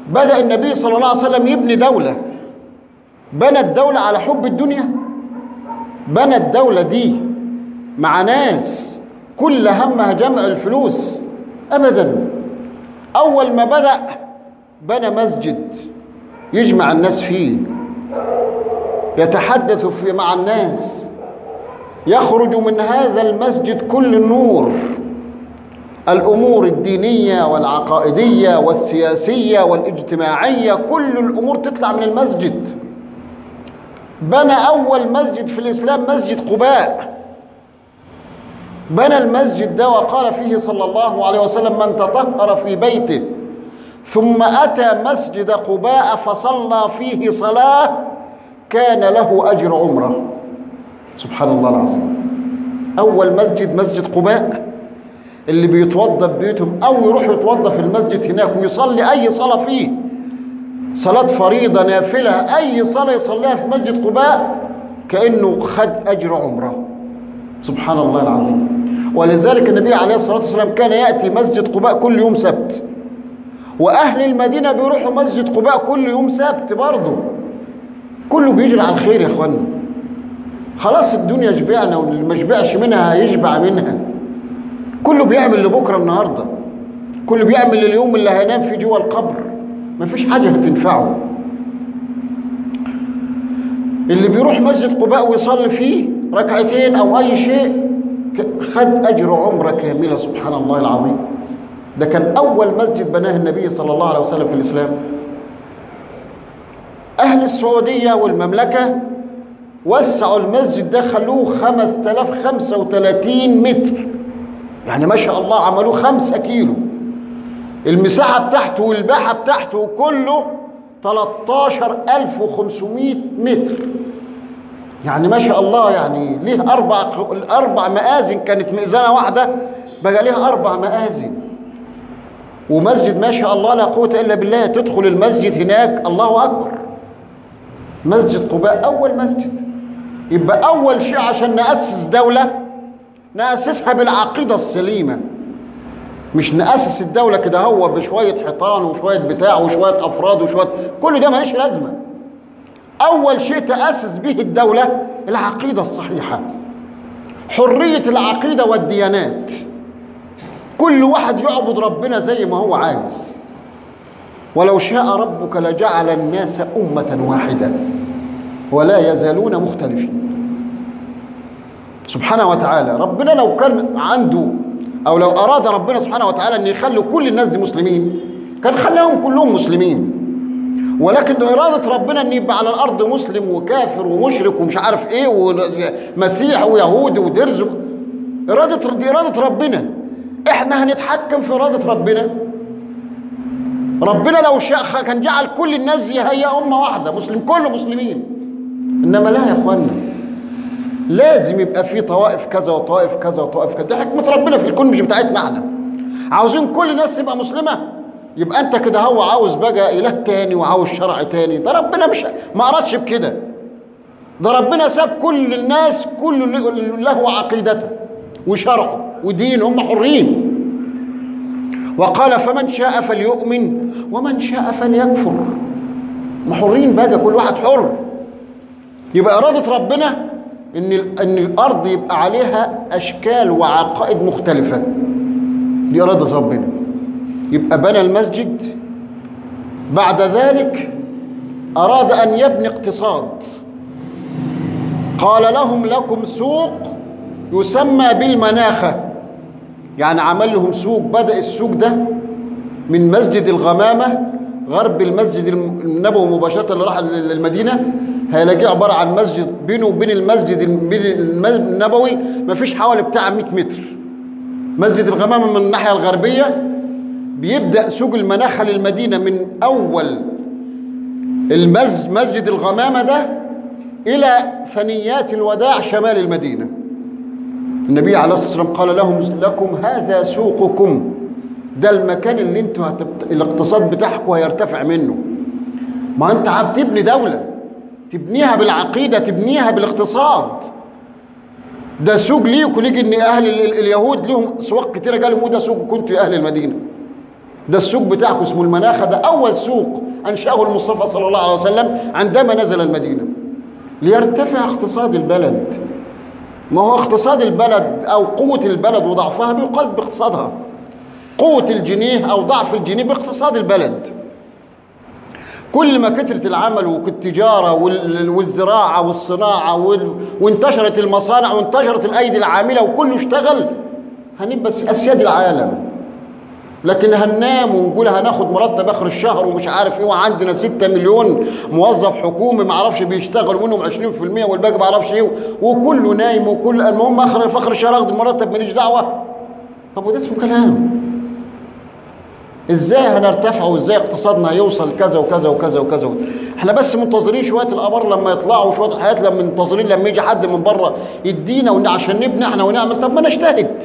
بدأ النبي صلى الله عليه وسلم يبني دولة بنى الدولة على حب الدنيا بنى الدولة دي مع ناس كل همها جمع الفلوس أبدا أول ما بدأ بنى مسجد يجمع الناس فيه يتحدث في مع الناس يخرج من هذا المسجد كل النور الامور الدينيه والعقائديه والسياسيه والاجتماعيه كل الامور تطلع من المسجد بنى اول مسجد في الاسلام مسجد قباء بنى المسجد ده وقال فيه صلى الله عليه وسلم من تطهر في بيته ثم اتى مسجد قباء فصلى فيه صلاه كان له اجر عمره سبحان الله العظيم اول مسجد مسجد قباء اللي بيتوضا ببيوتهم او يروح يتوضا في المسجد هناك ويصلي اي صلاه فيه صلاه فريضه نافله اي صلاه يصليها في مسجد قباء كانه خد اجر عمره سبحان الله العظيم ولذلك النبي عليه الصلاه والسلام كان ياتي مسجد قباء كل يوم سبت واهل المدينه بيروحوا مسجد قباء كل يوم سبت برضه كله بيجري على الخير يا اخوانا خلاص الدنيا شبعنا واللي ما شبعش منها هيشبع منها كله بيعمل لبكره النهارده كله بيعمل لليوم اللي هينام فيه جوه القبر مفيش حاجه هتنفعه اللي بيروح مسجد قباء ويصلي فيه ركعتين او اي شيء خد اجر عمره كامله سبحان الله العظيم ده كان اول مسجد بناه النبي صلى الله عليه وسلم في الاسلام اهل السعوديه والمملكه وسعوا المسجد ده خلوه 5035 متر يعني ما شاء الله عملوه خمسة كيلو المساحة بتاعته والباحة بتاعته كله 13500 متر يعني ما شاء الله يعني ليه أربع أربع مآذن كانت مئذنة واحدة بقى ليه أربع مآذن ومسجد ما شاء الله لا قوة إلا بالله تدخل المسجد هناك الله أكبر مسجد قباء أول مسجد يبقى أول شيء عشان نأسس دولة نأسسها بالعقيدة السليمة مش نأسس الدولة كده هو بشوية حيطان وشوية بتاع وشوية أفراد وشوية كل ده ماليش لازمة أول شيء تأسس به الدولة العقيدة الصحيحة حرية العقيدة والديانات كل واحد يعبد ربنا زي ما هو عايز ولو شاء ربك لجعل الناس أمة واحدة ولا يزالون مختلفين سبحانه وتعالى ربنا لو كان عنده او لو اراد ربنا سبحانه وتعالى ان يخلي كل الناس دي مسلمين كان خلاهم كلهم مسلمين ولكن اراده ربنا ان يبقى على الارض مسلم وكافر ومشرك ومش عارف ايه ومسيح ويهودي ودرز اراده دي اراده ربنا احنا هنتحكم في اراده ربنا ربنا لو شاء كان جعل كل الناس دي هي امه واحده مسلم كله مسلمين انما لا يا اخوانا لازم يبقى في طوائف كذا وطوائف كذا وطوائف كذا دي حكمه ربنا في الكون مش بتاعتنا احنا عاوزين كل الناس تبقى مسلمه يبقى انت كده هو عاوز بقى اله تاني وعاوز شرع تاني ده ربنا مش ما ارادش بكده ده ربنا ساب كل الناس كل له عقيدته وشرعه ودين هم حرين وقال فمن شاء فليؤمن ومن شاء فليكفر محرين بقى كل واحد حر يبقى إرادة ربنا إن إن الأرض يبقى عليها أشكال وعقائد مختلفة دي إرادة ربنا يبقى بنى المسجد بعد ذلك أراد أن يبني اقتصاد قال لهم لكم سوق يسمى بالمناخة يعني عمل لهم سوق بدأ السوق ده من مسجد الغمامة غرب المسجد النبوي مباشرة اللي راح للمدينة هيلاقيه عبارة عن مسجد بينه وبين المسجد النبوي مفيش حوالي بتاع 100 متر مسجد الغمامة من الناحية الغربية بيبدأ سوق المناخة للمدينة من أول المسجد مسجد الغمامة ده إلى ثنيات الوداع شمال المدينة النبي عليه الصلاة والسلام قال لهم لكم هذا سوقكم ده المكان اللي انتوا هتبت... الاقتصاد بتاعكم هيرتفع منه ما انت عم تبني دولة تبنيها بالعقيدة تبنيها بالاقتصاد ده سوق ليك وليك ان اهل ال... اليهود لهم اسواق كتيرة قالوا ده سوق كنتوا يا اهل المدينة ده السوق بتاعكم اسمه المناخة ده أول سوق أنشأه المصطفى صلى الله عليه وسلم عندما نزل المدينة ليرتفع اقتصاد البلد ما هو اقتصاد البلد أو قوة البلد وضعفها بيقاس باقتصادها قوة الجنيه أو ضعف الجنيه باقتصاد البلد كل ما كثرت العمل والتجارة وال- والزراعة والصناعة وال- وانتشرت المصانع وانتشرت الأيدي العاملة وكله اشتغل هنبقى أسياد العالم لكن هننام ونقول هناخد مرتب اخر الشهر ومش عارف ايه وعندنا 6 مليون موظف حكومي ما اعرفش بيشتغل منهم 20% والباقي ما اعرفش ايه وكله نايم وكل المهم اخر في اخر الشهر اخد المرتب ماليش دعوه طب وده اسمه كلام ازاي هنرتفع وازاي اقتصادنا هيوصل كذا وكذا وكذا وكذا احنا بس منتظرين شويه الابار لما يطلعوا شويه الحياه لما منتظرين لما يجي حد من بره يدينا ون- عشان نبني احنا ونعمل طب ما نجتهد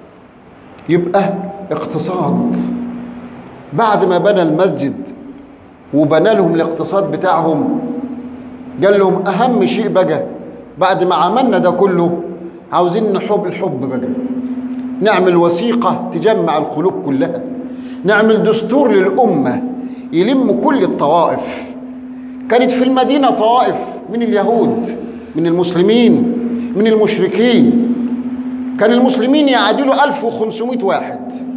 يبقى اقتصاد بعد ما بنى المسجد وبنى لهم الاقتصاد بتاعهم قال لهم اهم شيء بقى بعد ما عملنا ده كله عاوزين نحب الحب بقى نعمل وثيقة تجمع القلوب كلها نعمل دستور للأمة يلم كل الطوائف كانت في المدينة طوائف من اليهود من المسلمين من المشركين كان المسلمين يعادلوا 1500 واحد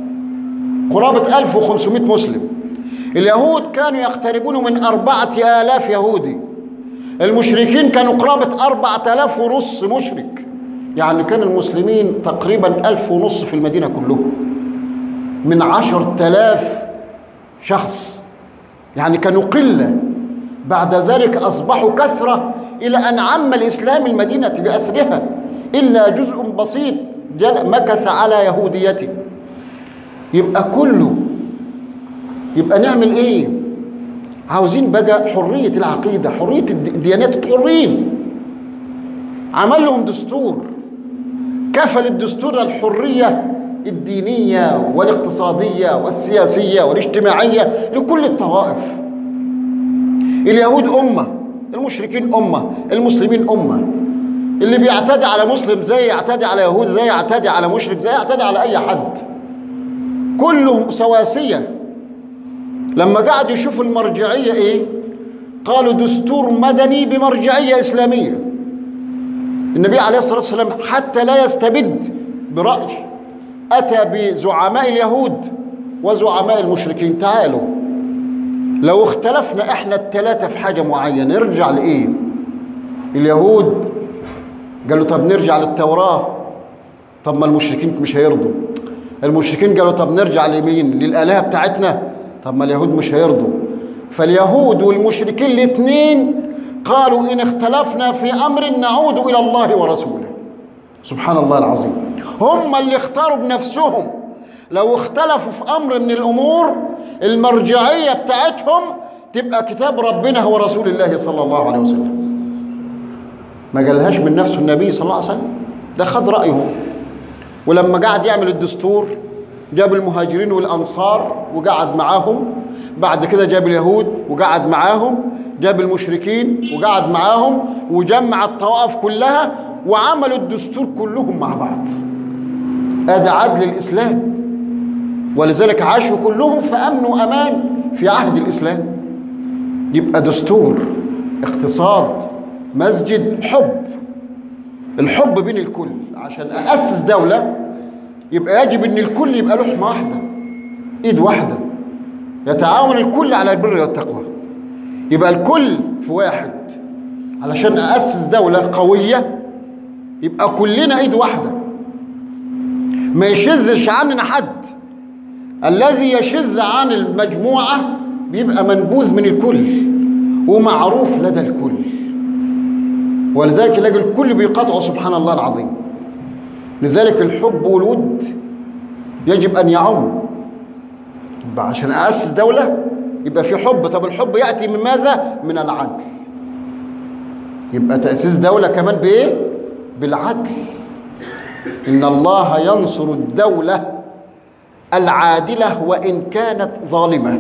قرابة 1500 مسلم اليهود كانوا يقتربون من أربعة آلاف يهودي المشركين كانوا قرابة أربعة آلاف ونص مشرك يعني كان المسلمين تقريبا ألف ونص في المدينة كلهم من عشر تلاف شخص يعني كانوا قلة بعد ذلك أصبحوا كثرة إلى أن عم الإسلام المدينة بأسرها إلا جزء بسيط جل- مكث على يهوديته يبقى كله يبقى نعمل ايه عاوزين بقى حرية العقيدة حرية الد- الديانات حرين عمل لهم دستور كفل الدستور الحرية الدينية والاقتصادية والسياسية والاجتماعية لكل الطوائف اليهود أمة المشركين أمة المسلمين أمة اللي بيعتدي على مسلم زي يعتدي على يهود زي يعتدي على مشرك زي يعتدي على أي حد كلهم سواسية لما قعدوا يشوفوا المرجعية ايه قالوا دستور مدني بمرجعية إسلامية النبي عليه الصلاة والسلام حتى لا يستبد برأي أتى بزعماء اليهود وزعماء المشركين تعالوا لو اختلفنا احنا الثلاثة في حاجة معينة نرجع لإيه اليهود قالوا طب نرجع للتوراة طب ما المشركين مش هيرضوا المشركين قالوا طب نرجع لمين للآلهة بتاعتنا طب ما اليهود مش هيرضوا فاليهود والمشركين الاثنين قالوا إن اختلفنا في أمر نعود إلى الله ورسوله سبحان الله العظيم هم اللي اختاروا بنفسهم لو اختلفوا في أمر من الأمور المرجعية بتاعتهم تبقى كتاب ربنا هو رسول الله صلى الله عليه وسلم ما قالهاش من نفسه النبي صلى الله عليه وسلم ده خد رأيهم ولما قعد يعمل الدستور جاب المهاجرين والأنصار وقعد معاهم بعد كده جاب اليهود وقعد معاهم جاب المشركين وقعد معاهم وجمع الطوائف كلها وعملوا الدستور كلهم مع بعض هذا عدل الإسلام ولذلك عاشوا كلهم في أمن وأمان في عهد الإسلام يبقى دستور اقتصاد مسجد حب الحب بين الكل عشان أسس دولة يبقى يجب ان الكل يبقى لحمة واحدة ايد واحدة يتعاون الكل على البر والتقوى يبقى الكل في واحد علشان أسس دولة قوية يبقى كلنا ايد واحدة ما يشذش عننا حد الذي يشذ عن المجموعة بيبقى منبوذ من الكل ومعروف لدى الكل ولذلك يلاقي الكل بيقاطعه سبحان الله العظيم لذلك الحب والود يجب أن يعم يبقى عشان أسس دولة يبقى في حب طب الحب يأتي من ماذا؟ من العدل يبقى تأسيس دولة كمان بإيه؟ بالعدل إن الله ينصر الدولة العادلة وإن كانت ظالمة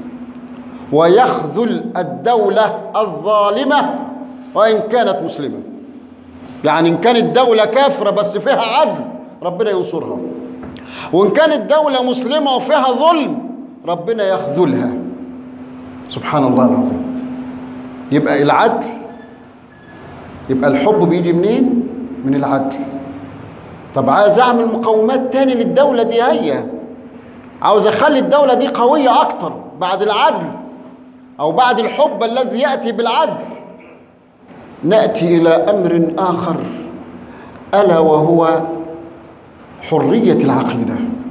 ويخذل الدولة الظالمة وإن كانت مسلمة يعني إن كانت دولة كافرة بس فيها عدل ربنا ينصرها وإن كانت دولة مسلمة وفيها ظلم ربنا يخذلها سبحان الله العظيم يبقى العدل يبقى الحب بيجي منين من العدل طب عايز اعمل مقومات تاني للدولة دي هي عاوز اخلي الدولة دي قوية اكتر بعد العدل او بعد الحب الذي يأتي بالعدل نأتي الى امر اخر الا وهو حرية العقيدة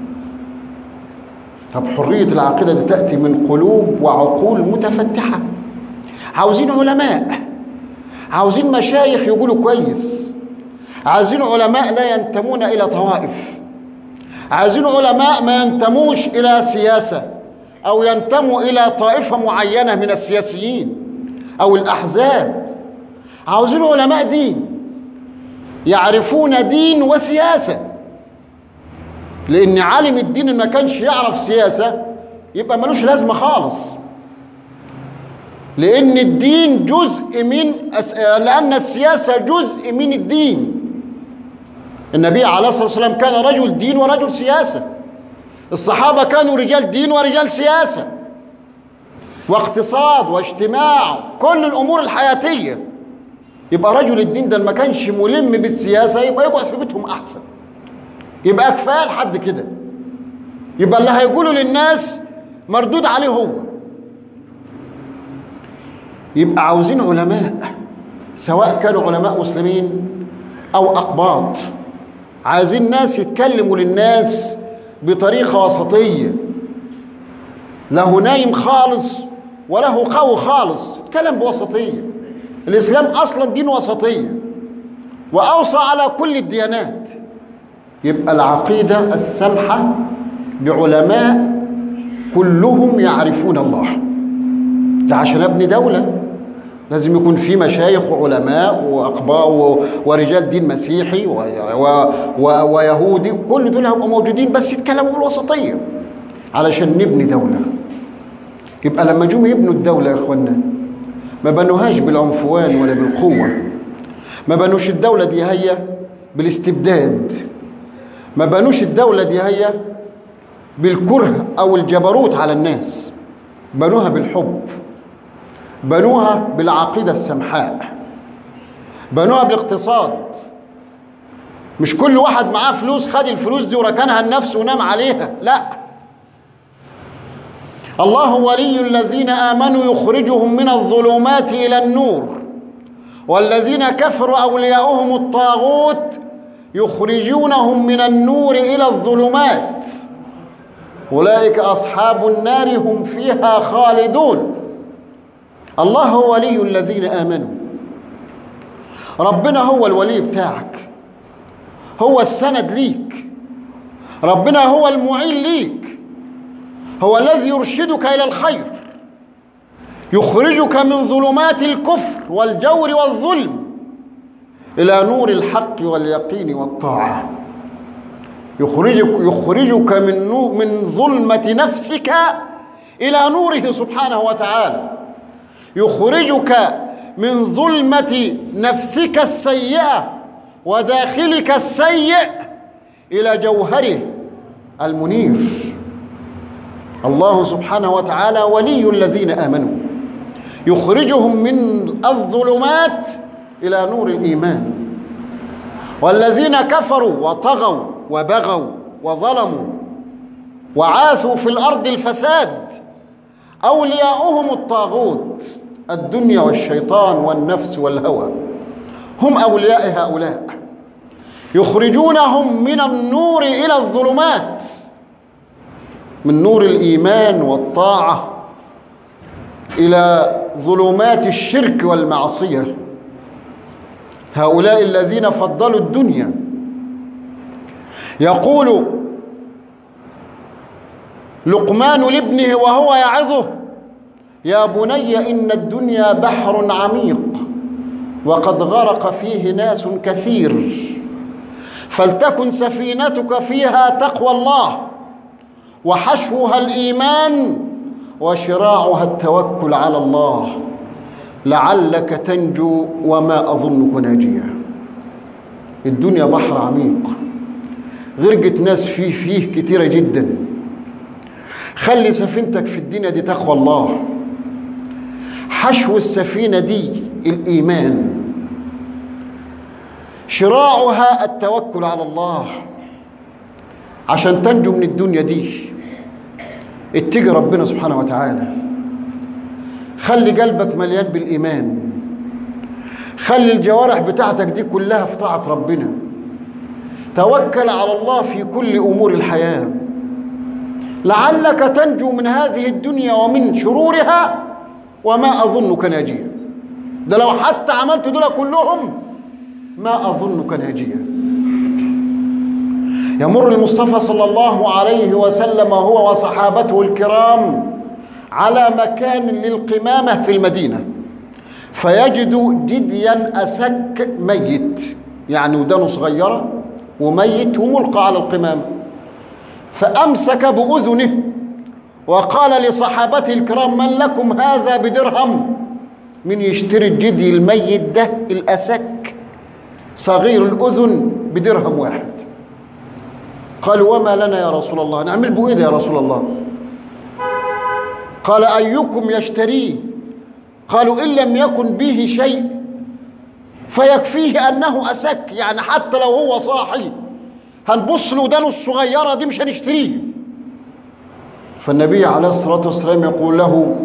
طب حرية العقيدة دي تأتي من قلوب وعقول متفتحة عاوزين علماء عاوزين مشايخ يقولوا كويس عايزين علماء لا ينتمون إلى طوائف عايزين علماء ما ينتموش إلى سياسة أو ينتموا إلى طائفة معينة من السياسيين أو الأحزاب عاوزين علماء دين يعرفون دين وسياسة لأن عالم الدين ما كانش يعرف سياسة يبقى ملوش لازمة خالص لأن الدين جزء من أس... لأن السياسة جزء من الدين النبي عليه الصلاة والسلام كان رجل دين ورجل سياسة الصحابة كانوا رجال دين ورجال سياسة واقتصاد واجتماع كل الأمور الحياتية يبقى رجل الدين ده ما كانش ملم بالسياسة يبقى يقعد في بيتهم أحسن يبقى كفاية لحد كده يبقى اللي هيقوله للناس مردود عليه هو يبقى عاوزين علماء سواء كانوا علماء مسلمين او اقباط عايزين ناس يتكلموا للناس بطريقه وسطيه له نايم خالص وله قوي خالص يتكلم بوسطيه الاسلام اصلا دين وسطيه واوصى على كل الديانات يبقى العقيده السمحه بعلماء كلهم يعرفون الله ده عشان ابني دوله لازم يكون في مشايخ وعلماء واقباء ورجال دين مسيحي و و و ويهودي كل دول هيبقوا موجودين بس يتكلموا بالوسطيه علشان نبني دوله يبقى لما جم يبنوا الدوله يا اخوانا ما بنوهاش بالعنفوان ولا بالقوه ما بنوش الدوله دي هي بالاستبداد ما بنوش الدوله دي هي بالكره او الجبروت على الناس بنوها بالحب بنوها بالعقيدة السمحاء بنوها بالاقتصاد مش كل واحد معاه فلوس خد الفلوس دي وركنها لنفسه ونام عليها لا الله ولي الذين آمنوا يخرجهم من الظلمات إلى النور والذين كفروا أولياؤهم الطاغوت يخرجونهم من النور إلى الظلمات أولئك أصحاب النار هم فيها خالدون الله هو ولي الذين آمنوا ربنا هو الولي بتاعك هو السند ليك ربنا هو المعين ليك هو الذي يرشدك إلى الخير يخرجك من ظلمات الكفر والجور والظلم إلى نور الحق واليقين والطاعة يخرجك يخرجك من نور من ظلمة نفسك إلى نوره سبحانه وتعالى يخرجك من ظلمة نفسك السيئة وداخلك السيء إلى جوهره المنير الله سبحانه وتعالى ولي الذين آمنوا يخرجهم من الظلمات إلى نور الإيمان والذين كفروا وطغوا وبغوا وظلموا وعاثوا في الأرض الفساد أولياؤهم الطاغوت الدنيا والشيطان والنفس والهوى هم أولياء هؤلاء يخرجونهم من النور إلى الظلمات من نور الإيمان والطاعة إلى ظلمات الشرك والمعصية هؤلاء الذين فضلوا الدنيا يقول لقمان لابنه وهو يعظه يا بني إن الدنيا بحر عميق وقد غرق فيه ناس كثير فلتكن سفينتك فيها تقوى الله وحشوها الإيمان وشراعها التوكل على الله لعلك تنجو وما أظنك ناجيا الدنيا بحر عميق غرقت ناس فيه فيه كتيرة جدا خلي سفينتك في الدنيا دي تقوى الله حشو السفينة دي الإيمان شراعها التوكل على الله عشان تنجو من الدنيا دي اتجي ربنا سبحانه وتعالى خلي قلبك مليان بالإيمان خلي الجوارح بتاعتك دي كلها في طاعة ربنا توكل على الله في كل أمور الحياة لعلك تنجو من هذه الدنيا ومن شرورها وما أظنك ناجيا ده لو حتى عملت دول كلهم ما أظنك ناجيا يمر المصطفى صلى الله عليه وسلم هو وصحابته الكرام على مكان للقمامة في المدينة فيجد جديا أسك ميت يعني ودانه صغيرة وميت وملقى على القمامة فأمسك بأذنه وقال لصحابته الكرام من لكم هذا بدرهم من يشتري الجدي الميت ده الأسك صغير الأذن بدرهم واحد قالوا وما لنا يا رسول الله نعمل به ايه يا رسول الله قال أيكم يشتريه قالوا إن لم يكن به شيء فيكفيه أنه أسك يعني حتى لو هو صاحي هنبص له ودانه الصغيرة دي مش هنشتريه فالنبي عليه الصلاة والسلام يقول له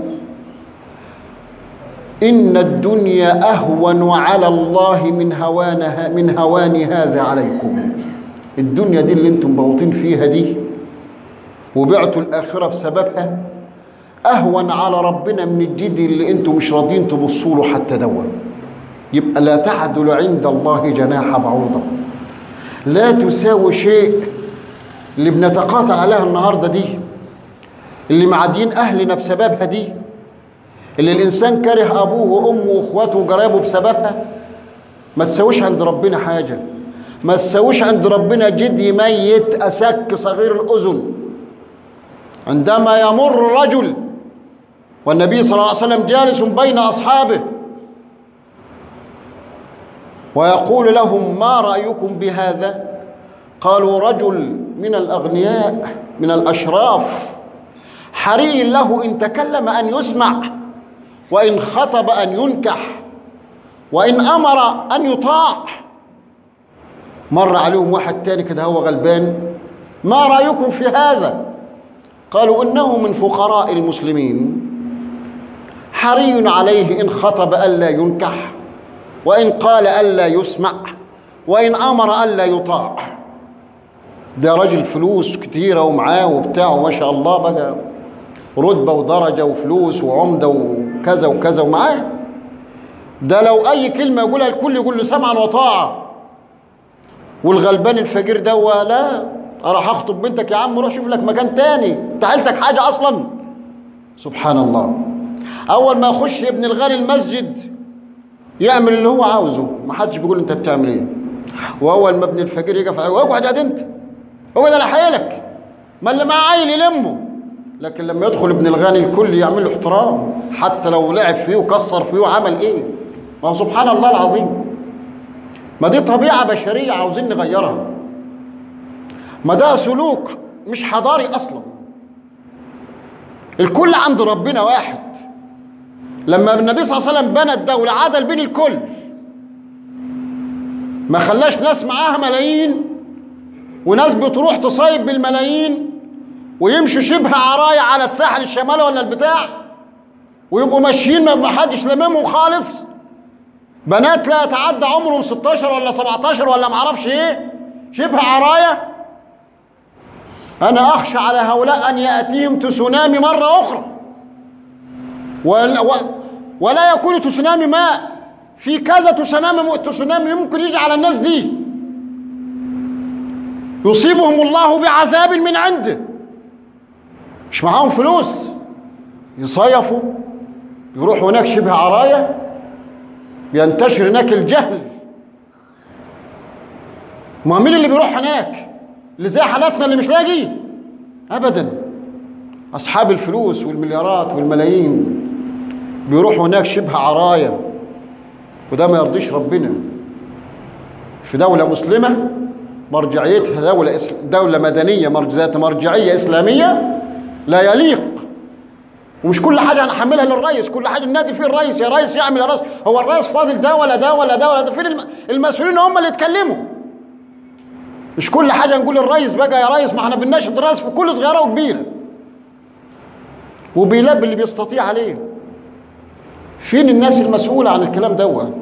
إن الدنيا أهون على الله من هوانها من هوان هذا عليكم الدنيا دي اللي انتم باوطين فيها دي وبعتوا الآخرة بسببها أهون على ربنا من الجدي اللي انتم مش راضيين تبصوا له حتى دوا يبقى لا تعدل عند الله جناح بعوضة لا تساوي شيء اللي بنتقاتل عليها النهارده دي اللي معادين أهلنا بسببها دي اللي الإنسان كره أبوه وأمه وإخواته وقرايبه بسببها ما تساويش عند ربنا حاجة ما تساويش عند ربنا جدي ميت أسك صغير الأذن عندما يمر رجل والنبي صلى الله عليه وسلم جالس بين أصحابه ويقول لهم ما رأيكم بهذا قالوا رجل من الأغنياء من الأشراف حري له إن تكلم أن يسمع وإن خطب أن ينكح وإن أمر أن يطاع مر عليهم واحد تاني كده هو غلبان ما رأيكم في هذا قالوا إنه من فقراء المسلمين حري عليه إن خطب ألا ينكح وإن قال ألا يسمع وإن أمر ألا يطاع ده راجل فلوس كتيرة ومعاه وبتاع وما شاء الله بقى رتبة ودرجة وفلوس وعمدة وكذا وكذا ومعاه ده لو أي كلمة يقولها الكل يقول له سمعا وطاعة والغلبان الفقير ده لا أنا هخطب بنتك يا عم روح شوف لك مكان تاني أنت عيلتك حاجة أصلا سبحان الله أول ما يخش ابن الغني المسجد يعمل اللي هو عاوزه ما حدش بيقول انت بتعمل ايه واول ما ابن الفقير يقف عليه اقعد يا انت هو ده اللي حيلك ما اللي معاه عيل يلمه لكن لما يدخل ابن الغني الكل يعمل له احترام حتى لو لعب فيه وكسر فيه وعمل ايه ما هو سبحان الله العظيم ما دي طبيعة بشرية عاوزين نغيرها ما ده سلوك مش حضاري أصلا الكل عند ربنا واحد لما النبي صلى الله عليه وسلم بنى الدولة عدل بين الكل ما خلاش ناس معاها ملايين وناس بتروح تصيب بالملايين ويمشوا شبه عرايا على الساحل الشمالي ولا البتاع ويبقوا ماشيين ما حدش لممهم خالص بنات لا يتعدى عمرهم 16 ولا 17 ولا معرفش ايه شبه عرايا انا اخشى على هؤلاء ان ياتيهم تسونامي مره اخرى ولا, ولا يكون تسونامي ماء في كذا تسونامي تسونامي ممكن يجي على الناس دي يصيبهم الله بعذاب من عنده مش معاهم فلوس يصيفوا يروحوا هناك شبه عرايا ينتشر هناك الجهل ما مين اللي بيروح هناك اللي زي حالاتنا اللي مش لاقي ابدا اصحاب الفلوس والمليارات والملايين بيروحوا هناك شبه عرايا وده ما يرضيش ربنا في دولة مسلمة مرجعيتها دولة إس... دولة مدنية مرج... ذات مرجعية إسلامية لا يليق ومش كل حاجه هنحملها للرئيس كل حاجه ننادي فيه الرئيس يا ريس يعمل يا ريس هو الرئيس فاضل ده ولا ده ولا ده ولا ده فين الم- المسؤولين هم اللي يتكلموا مش كل حاجه نقول الرئيس بقى يا ريس ما احنا بنناشد الرئيس في كل صغيره وكبيره وبيلبي اللي بيستطيع عليه فين الناس المسؤوله عن الكلام دوت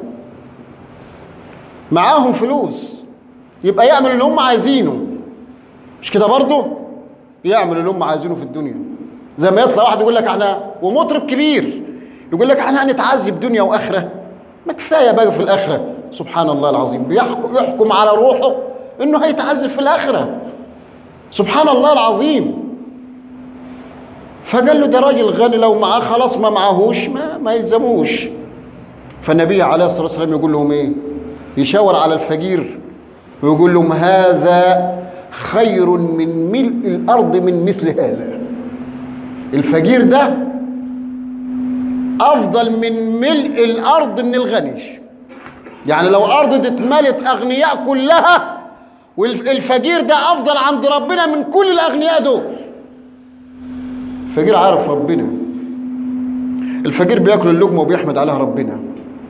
معاهم فلوس يبقى يعمل اللي هم عايزينه مش كده برضه يعمل اللي هم عايزينه في الدنيا زي ما يطلع واحد يقول لك احنا ومطرب كبير يقول لك احنا هنتعذب دنيا واخره ما كفايه بقى في الاخره سبحان الله العظيم بيحكم يحكم على روحه انه هيتعذب في الاخره سبحان الله العظيم فقال له ده راجل غني لو معاه خلاص ما معاهوش ما, ما يلزموش فالنبي عليه الصلاه والسلام يقول لهم ايه يشاور على الفقير ويقول لهم هذا خير من ملء الارض من مثل هذا الفقير ده افضل من ملء الارض من الغني يعني لو ارض اتملت اغنياء كلها والفقير ده افضل عند ربنا من كل الاغنياء دول الفقير عارف ربنا الفقير بياكل اللقمه وبيحمد عليها ربنا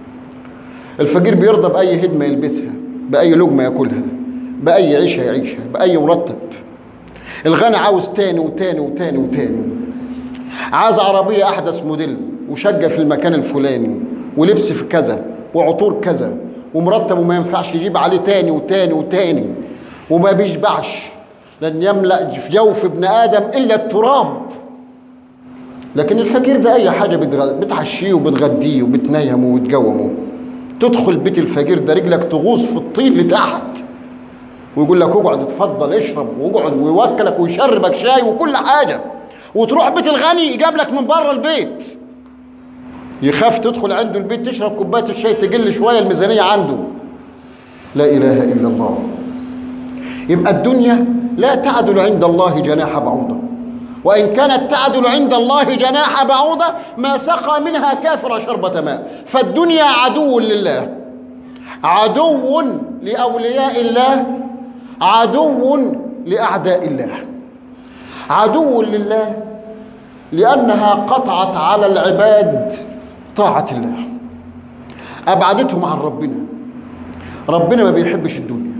الفقير بيرضى باي هدمه يلبسها باي لقمه ياكلها باي عيشه يعيشها باي مرتب الغني عاوز تاني وتاني وتاني وتاني عايز عربيه احدث موديل وشقه في المكان الفلاني ولبس في كذا وعطور كذا ومرتب وما ينفعش يجيب عليه تاني وتاني وتاني وما بيشبعش لن يملا في جوف ابن ادم الا التراب لكن الفقير ده اي حاجه بتغ- بتعشيه وبتغديه وبتنيمه وبتقومه تدخل بيت الفقير ده رجلك تغوص في الطين لتحت ويقول لك اقعد اتفضل اشرب واقعد ويوكلك ويشربك شاي وكل حاجه وتروح بيت الغني يجاب لك من بره البيت يخاف تدخل عنده البيت تشرب كوبايه الشاي تقل شويه الميزانيه عنده لا اله الا الله يبقى الدنيا لا تعدل عند الله جناح بعوضه وإن كانت تعدل عند الله جناح بعوضة ما سقى منها كافر شربة ماء فالدنيا عدو لله عدو لأولياء الله عدو لأعداء الله عدو لله لأنها قطعت على العباد طاعة الله أبعدتهم عن ربنا ربنا ما بيحبش الدنيا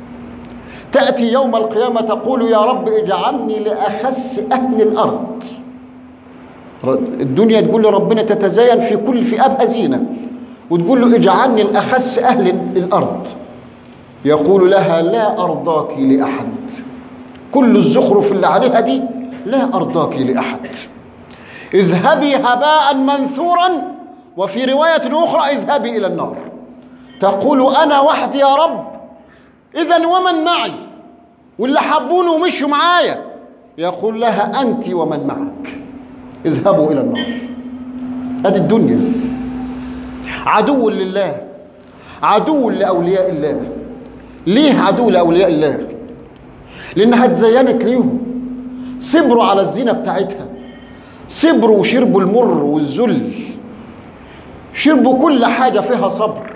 تأتي يوم القيامة تقول يا رب اجعلني لأخس أهل الأرض الدنيا تقول لربنا تتزاين في كل فئة زينة وتقول له اجعلني لأخس أهل الأرض يقول لها لا أرضاك لأحد كل الزخرف اللي عليها دي لا أرضاك لأحد اذهبي هباء منثورا وفي رواية أخرى اذهبي إلى النار تقول أنا وحدي يا رب إذا ومن معي واللي حبوني ومشوا معايا يقول لها أنت ومن معك اذهبوا إلى النار هذه الدنيا عدو لله عدو لأولياء الله ليه عدو لأولياء الله لأنها اتزينت ليهم صبروا على الزينة بتاعتها صبروا وشربوا المر والذل شربوا كل حاجة فيها صبر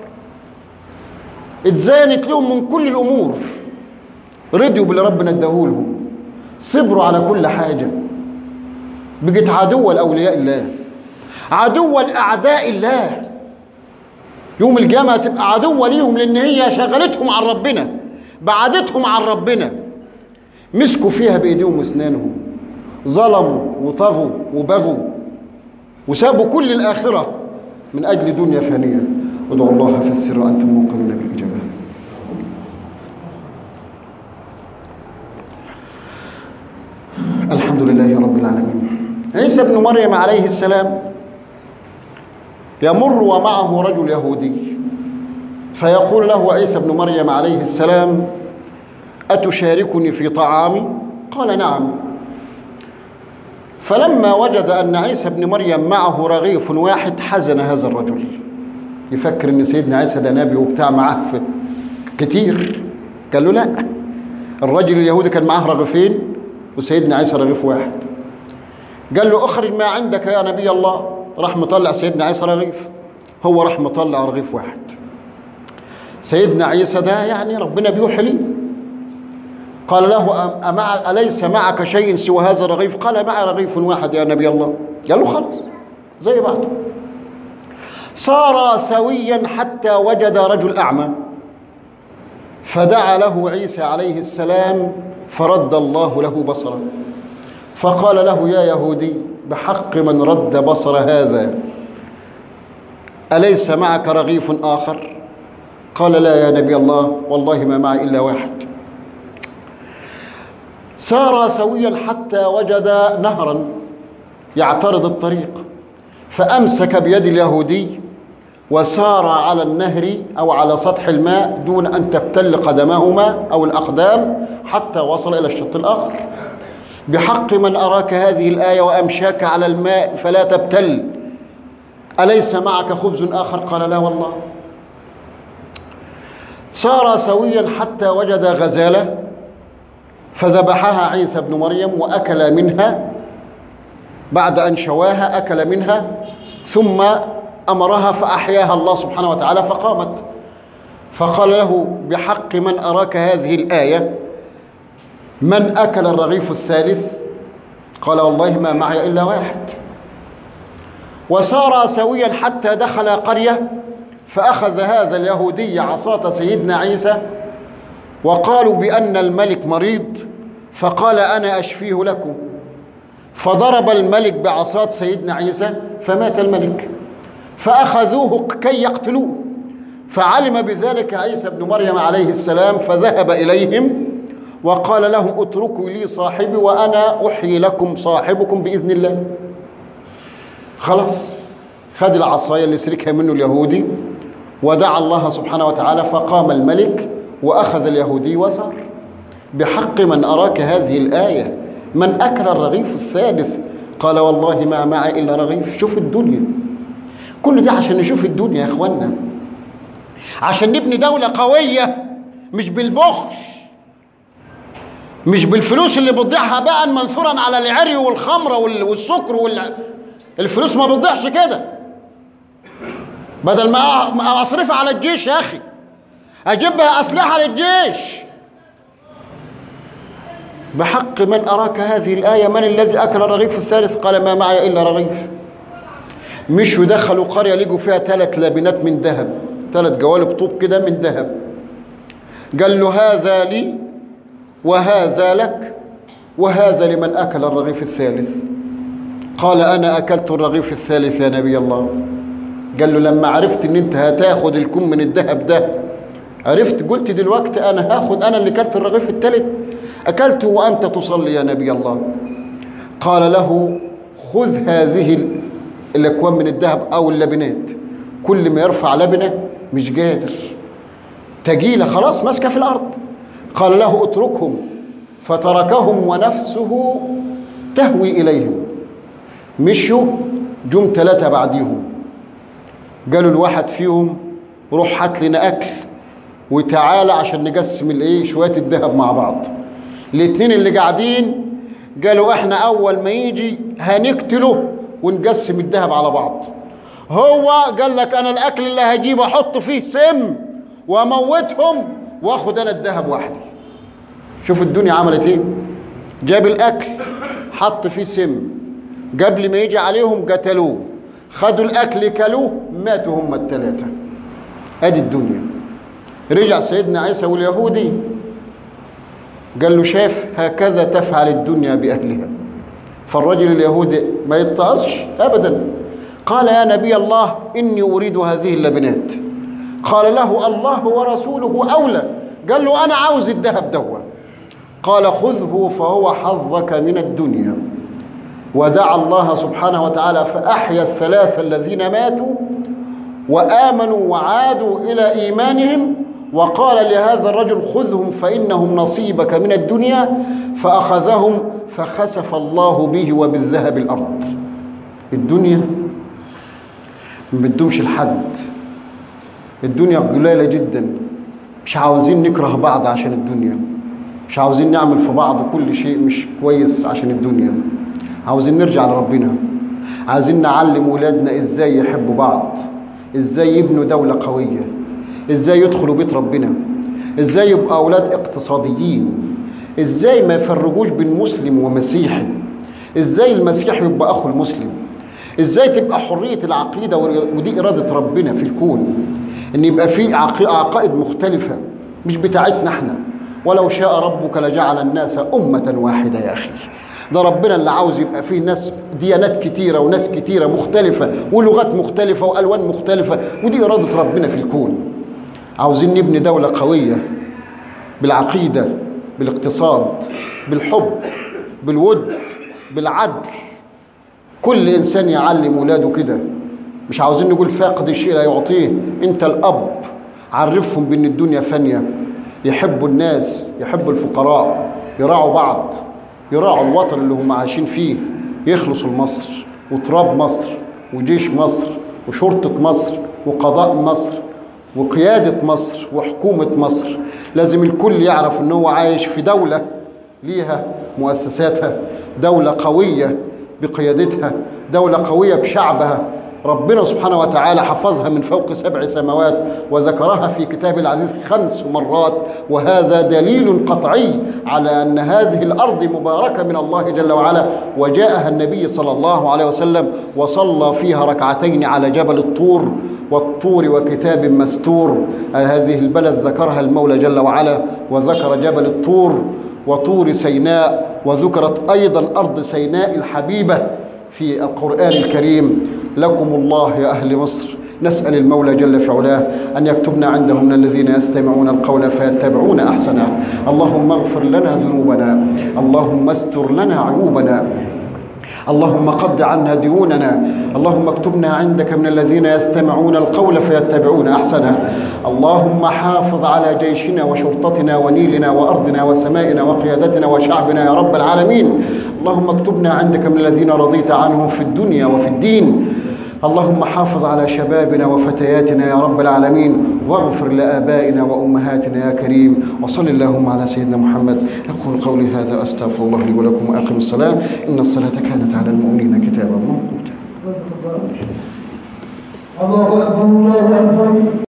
اتزينت لهم من كل الامور رضيوا باللي ربنا اداهولهم صبروا على كل حاجه بقت عدوة لاولياء الله عدوة لاعداء الله يوم القيامه تبقى عدوة ليهم لان هي شغلتهم عن ربنا بعدتهم عن ربنا مسكوا فيها بايديهم واسنانهم ظلموا وطغوا وبغوا وسابوا كل الاخره من اجل دنيا فانيه ادعوا الله في السر وانتم موقنون بالاجابه الحمد لله رب العالمين عيسى ابن مريم عليه السلام يمر ومعه رجل يهودي فيقول له عيسى ابن مريم عليه السلام اتشاركني في طعامي قال نعم فلما وجد ان عيسى ابن مريم معه رغيف واحد حزن هذا الرجل يفكر ان سيدنا عيسى ده نبي وبتاع معاه في كتير قال له لا الرجل اليهودي كان معاه رغيفين وسيدنا عيسى رغيف واحد قال له اخرج ما عندك يا نبي الله راح مطلع سيدنا عيسى رغيف هو راح مطلع رغيف واحد سيدنا عيسى ده يعني ربنا بيوحي لي قال له أمع أليس معك شيء سوى هذا الرغيف قال معي رغيف واحد يا نبي الله قال له خلاص زي بعضه صار سويا حتى وجد رجل أعمى فدعا له عيسى عليه السلام فرد الله له بصره فقال له يا يهودي بحق من رد بصر هذا أليس معك رغيف آخر قال لا يا نبي الله والله ما معي إلا واحد سار سويا حتى وجد نهرا يعترض الطريق فأمسك بيد اليهودي وسار على النهر أو على سطح الماء دون أن تبتل قدمهما أو الأقدام حتى وصل إلى الشط الآخر بحق من أراك هذه الآية وأمشاك على الماء فلا تبتل أليس معك خبز آخر قال لا والله سار سويا حتى وجد غزالة فذبحها عيسى بن مريم وأكل منها بعد أن شواها أكل منها ثم أمرها فأحياها الله سبحانه وتعالى فقامت فقال له بحق من أراك هذه الآية من أكل الرغيف الثالث قال والله ما معي إلا واحد وسار سويا حتى دخل قرية فأخذ هذا اليهودي عصاة سيدنا عيسى وقالوا بأن الملك مريض فقال أنا أشفيه لكم فضرب الملك بعصاة سيدنا عيسى فمات الملك فأخذوه كي يقتلوه فعلم بذلك عيسى بن مريم عليه السلام فذهب إليهم وقال لهم اتركوا لي صاحبي وأنا أحيي لكم صاحبكم بإذن الله خلاص خد العصاية اللي سركها منه اليهودي ودعا الله سبحانه وتعالى فقام الملك وأخذ اليهودي وسار بحق من أراك هذه الآية من أكل الرغيف الثالث قال والله ما معي إلا رغيف شوف الدنيا كل ده عشان نشوف الدنيا يا إخوانا عشان نبني دولة قوية مش بالبخل مش بالفلوس اللي بتضيعها بقى منثورا على العري والخمره والسكر وال... الفلوس ما بتضيعش كده بدل ما اصرفها على الجيش يا اخي اجيب بها اسلحه للجيش بحق من اراك هذه الايه من الذي اكل الرغيف الثالث قال ما معي الا رغيف مشوا دخلوا قريه لقوا فيها ثلاث لابنات من ذهب ثلاث جوالب طوب كده من ذهب قال له هذا لي وهذا لك وهذا لمن أكل الرغيف الثالث قال أنا أكلت الرغيف الثالث يا نبي الله قال له لما عرفت ان انت هتاخد الكم من الذهب ده عرفت قلت دلوقتي انا هاخد انا اللي كلت الرغيف الثالث اكلته وانت تصلي يا نبي الله قال له خذ هذه الاكوام من الذهب او اللبنات كل ما يرفع لبنه مش قادر تجيله خلاص ماسكه في الارض قال له اتركهم فتركهم ونفسه تهوي إليهم مشوا جم ثلاثة بعديهم قالوا الواحد فيهم روح هات لنا أكل وتعالى عشان نقسم الايه شوية الذهب مع بعض الاثنين اللي قاعدين قالوا احنا اول ما يجي هنقتله ونقسم الذهب على بعض هو قال لك انا الاكل اللي هجيبه احط فيه سم واموتهم واخد انا الذهب وحدي شوف الدنيا عملت ايه جاب الاكل حط فيه سم قبل ما يجي عليهم قتلوه خدوا الاكل كلوه ماتوا هم الثلاثه ادي الدنيا رجع سيدنا عيسى واليهودي قال له شاف هكذا تفعل الدنيا باهلها فالرجل اليهودي ما يتعظش ابدا قال يا نبي الله اني اريد هذه اللبنات قال له الله ورسوله أولى قال له أنا عاوز الذهب دوا قال خذه فهو حظك من الدنيا ودعا الله سبحانه وتعالى فأحيا الثلاثة الذين ماتوا وآمنوا وعادوا إلى إيمانهم وقال لهذا الرجل خذهم فإنهم نصيبك من الدنيا فأخذهم فخسف الله به وبالذهب الأرض الدنيا ما بدهمش الحد الدنيا قليلة جدا مش عاوزين نكره بعض عشان الدنيا مش عاوزين نعمل في بعض كل شيء مش كويس عشان الدنيا عاوزين نرجع لربنا عايزين نعلم ولادنا ازاي يحبوا بعض ازاي يبنوا دولة قوية ازاي يدخلوا بيت ربنا ازاي يبقى اولاد اقتصاديين ازاي ما يفرقوش بين مسلم ومسيحي ازاي المسيحي يبقى اخو المسلم ازاي تبقى حريه العقيده ودي اراده ربنا في الكون ان يبقى في عق- عقائد مختلفه مش بتاعتنا احنا ولو شاء ربك لجعل الناس امه واحده يا اخي ده ربنا اللي عاوز يبقى فيه ناس ديانات كتيره وناس كتيره مختلفه ولغات مختلفه والوان مختلفه ودي اراده ربنا في الكون عاوزين نبني دوله قويه بالعقيده بالاقتصاد بالحب بالود بالعدل كل انسان يعلم ولاده كده مش عاوزين نقول فاقد الشيء لا يعطيه انت الاب عرفهم بان الدنيا فانيه يحبوا الناس يحبوا الفقراء يراعوا بعض يراعوا الوطن اللي هم عايشين فيه يخلصوا لمصر وتراب مصر وجيش مصر وشرطة مصر وقضاء مصر وقيادة مصر وحكومة مصر لازم الكل يعرف ان هو عايش في دولة ليها مؤسساتها دولة قوية بقيادتها دولة قوية بشعبها ربنا سبحانه وتعالى حفظها من فوق سبع سماوات وذكرها في كتاب العزيز خمس مرات وهذا دليل قطعي على ان هذه الارض مباركه من الله جل وعلا وجاءها النبي صلى الله عليه وسلم وصلى فيها ركعتين على جبل الطور والطور وكتاب مستور هذه البلد ذكرها المولى جل وعلا وذكر جبل الطور وطور سيناء وذكرت ايضا ارض سيناء الحبيبه في القرآن الكريم لكم الله يا أهل مصر نسأل المولى جل في علاه أن يكتبنا عنده من الذين يستمعون القول فيتبعون أحسنه اللهم اغفر لنا ذنوبنا اللهم استر لنا عيوبنا اللهم قد عنا ديوننا اللهم اكتبنا عندك من الذين يستمعون القول فيتبعون احسنه اللهم حافظ على جيشنا وشرطتنا ونيلنا وارضنا وسمائنا وقيادتنا وشعبنا يا رب العالمين اللهم اكتبنا عندك من الذين رضيت عنهم في الدنيا وفي الدين اللهم حافظ على شبابنا وفتياتنا يا رب العالمين واغفر لآبائنا وأمهاتنا يا كريم وصل اللهم على سيدنا محمد أقول قولي هذا أستغفر الله لي ولكم وأقم الصلاة إن الصلاة كانت على المؤمنين كتابا موقوتا الله أكبر الله أكبر